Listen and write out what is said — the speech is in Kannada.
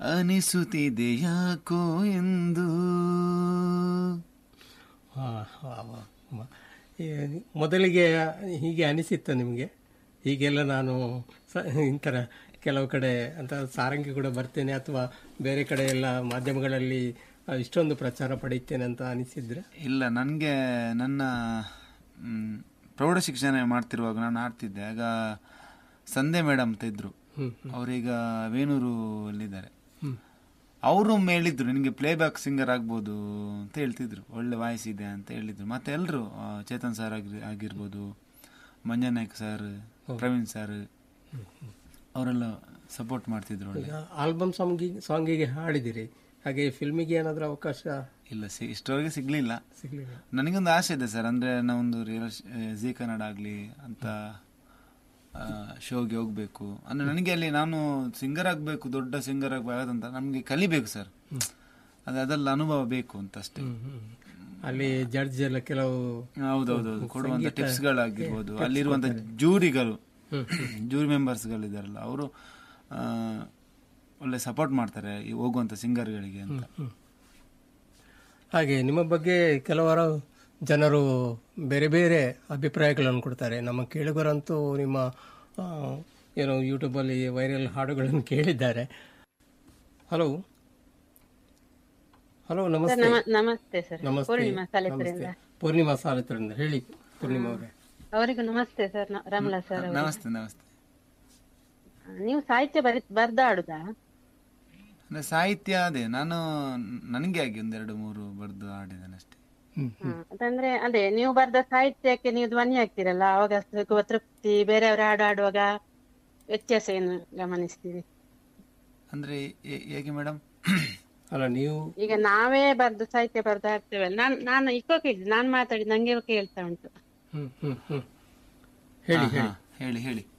ಅನಿಸುತ್ತಿದೆ ಯಾಕೋ ಎಂದು ಹಾ, ಹಾ, ಹಾ, ಮ- ಈ ಮೊದಲಿಗೆ ಹೀಗೆ ಅನಿಸಿತ್ತು ನಿಮಗೆ ಹೀಗೆಲ್ಲ ನಾನು ಸ- ಇಂಥರ ಕೆಲವು ಕಡೆ ಅಂತ ಸಾರಂಗಿ ಕೂಡ ಬರ್ತೇನೆ ಅಥವಾ ಬೇರೆ ಕಡೆ ಎಲ್ಲ ಮಾಧ್ಯಮಗಳಲ್ಲಿ ಆ, ಇಷ್ಟೊಂದು ಪ್ರಚಾರ ಪಡೆಯುತ್ತೇನೆ ಅಂತ ಅನಿಸಿದ್ರೆ ಇಲ್ಲ ನನಗೆ ನನ್ನ ಮ್, ಪ್ರೌಢ ಶಿಕ್ಷಣ ಮಾಡ್ತಿರುವಾಗ ನಾನು ಆಡ್ತಿದ್ದೆ ಆಗ ಸಂಧ್ಯಾ ಮೇಡಮ್ ಅಂತ ಇದ್ರು ಹ್ಮ್, ಅವರೀಗ ವೇಣೂರು ಅಲ್ಲಿದ್ದಾರೆ ಹ್ಮ್. ಅವರು ಒಮ್ಮೆ ಹೇಳಿದ್ರು ನಿನಗೆ ಪ್ಲೇಬ್ಯಾಕ್ ಸಿಂಗರ್ ಆಗ್ಬೋದು ಅಂತ ಹೇಳ್ತಿದ್ರು ಒಳ್ಳೆ ವಾಯ್ಸ್ ಇದೆ ಅಂತ ಹೇಳಿದ್ರು ಮತ್ತೆ ಎಲ್ಲರೂ ಚೇತನ್ ಸರ್ ಆಗಿರ್ ಆಗಿರ್ಬೋದು ಮಂಜನಾಯ್ಕ ಸರ್ ಪ್ರವೀಣ್ ಸರ್ ಅವರೆಲ್ಲ ಸಪೋರ್ಟ್ ಮಾಡ್ತಿದ್ರು ಒಳ್ಳೆ ಈಗ ಆಲ್ಬಮ್ ಸಾಂಗಿಗೆ ಸಾಂಗಿಗೆ ಹಾಡಿದಿರಿ ಹಾಗೆ ಫಿಲ್ಮಿಗೆ ಏನಾದರೂ ಅವಕಾಶ ಇಲ್ಲ ಸಿ ಇಷ್ಟವರೆಗೆ ಸಿಗ್ಲಿಲ್ಲ ಸಿಗ್ಲಿಲ್ಲ ನನಗೊಂದು ಆಸೆ ಇದೆ ಸರ್ ಅಂದ್ರೆ ನಾವೊಂದು ರಿಯಲ್ ಜಿ ಕನ್ನಡ ಆಗಲಿ ಅಂತ ಶೋಗೆ ಹೋಗ್ಬೇಕು ಅಂದ್ರೆ ನನಗೆ ಅಲ್ಲಿ ನಾನು ಸಿಂಗರ್ ಆಗಬೇಕು ದೊಡ್ಡ ಸಿಂಗರ್ ಆಗಬೇಕಂತ ನಮಗೆ ಕಲಿಬೇಕು ಸರ್ ಅದು ಅದೆಲ್ಲ ಅನುಭವ ಬೇಕು ಅಂತ ಅಷ್ಟೇ ಹ್ಮ್, ಹ್ಮ್. ಅಲ್ಲಿ ಜಡ್ಜ್ ಎಲ್ಲ ಕೆಲವು ಹೌದೌದೌದು ಕೊಡುವಂತ ಟಿಪ್ಸ್ಗಳಾಗಿರ್ಬೋದು ಅಲ್ಲಿರುವಂತ ಜೂರಿಗಳು ಜೂರಿ ಮೆಂಬರ್ಸ್ಗಳಿದಾರಲ್ಲ ಅವರು ಒಳ್ಳೆ ಸಪೋರ್ಟ್ ಮಾಡ್ತಾರೆ ಈ ಹೋಗುವಂತ ಸಿಂಗರ್ಗಳಿಗೆ ಅಂತ ಹಾಗೆ ನಿಮ್ಮ ಬಗ್ಗೆ ಕೆಲವರು ಜನರು ಬೇರೆ ಬೇರೆ ಅಭಿಪ್ರಾಯಗಳನ್ನು ಕೊಡ್ತಾರೆ ನಮ್ಮ ಕೇಳುಗರಂತೂ ನಿಮ್ಮ ಆ, ಏನೋ ಯೂಟ್ಯೂಬಲ್ಲಿ ವೈರಲ್ ಹಾಡುಗಳನ್ನು ಕೇಳಿದ್ದಾರೆ ಹಲೋ ಹಲೋ ನಮಸ್ತೆ ನಮ- ನಮಸ್ತೆ ಸರ್ ನಮಸ್ತೆ ಪೂರ್ಣಿಮಾ ಸಾಲಿತ್ರಿಂದ ನಮಸ್ತೆ. ಪೂರ್ಣಿಮಾ ಸಾಲಿತ್ರಿಂದ ಹೇಳಿ ಪೂರ್ಣಿಮಾ ಅವರೇ ಅವರಿಗೂ ನಮಸ್ತೆ ಸರ್ ನ- ರಮಲಾ ಸರ್ ಅವರು. ನಮಸ್ತೆ ನಮಸ್ತೆ ನೀವು ಸಾಹಿತ್ಯ ಬರಿ ಬರ್ದಾಡುದಾ ಅಂದ್ರೆ ಸಾಹಿತ್ಯ ಅದೇ ನಾನು ನನಗೆ ಆಗಿ ಒಂದೆರಡು ಮೂರು ಬರೆದು ಆಡಿದ್ದೇನೆ ಅಷ್ಟೇ ಹ್ಮ್ ಹ, ಅದಂದ್ರೆ ಅದೇ ನೀವು ಬರ್ದ ಸಾಹಿತ್ಯಕ್ಕೆ ನೀವು ಧ್ವನಿ ಆಗ್ತೀರಲ್ಲ ಅವಾಗ ಸಿಗುವ ತೃಪ್ತಿ ಬೇರೆಯವರು ಹಾಡು ಹಾಡುವಾಗ ವ್ಯತ್ಯಾಸ ಏನು ಗಮನಿಸ್ತೀರಿ ಅಂದ್ರೆ ಹೇ- ಹೇಗೆ ಮೇಡಮ್ ಅಲ್ಲ ನೀವು ಈಗ ನಾವೇ ಬರ್ದು ಸಾಹಿತ್ಯ ಬರ್ದು ಹಾಡ್ತೇವಲ್ಲ ನಾನ್ ನಾನು ಇಕ್ಕೋ ಕೇಳಿದ್ ನಾನ್ ಮಾತಾಡಿ ನಂಗೆ ಕೇಳ್ತಾ ಉಂಟು ಹ್ಮ್ ಹ್ಮ್ ಹ್ಮ್ ಹೇಳಿ ಹೇಳಿ ಹೇಳಿ ಹೇಳಿ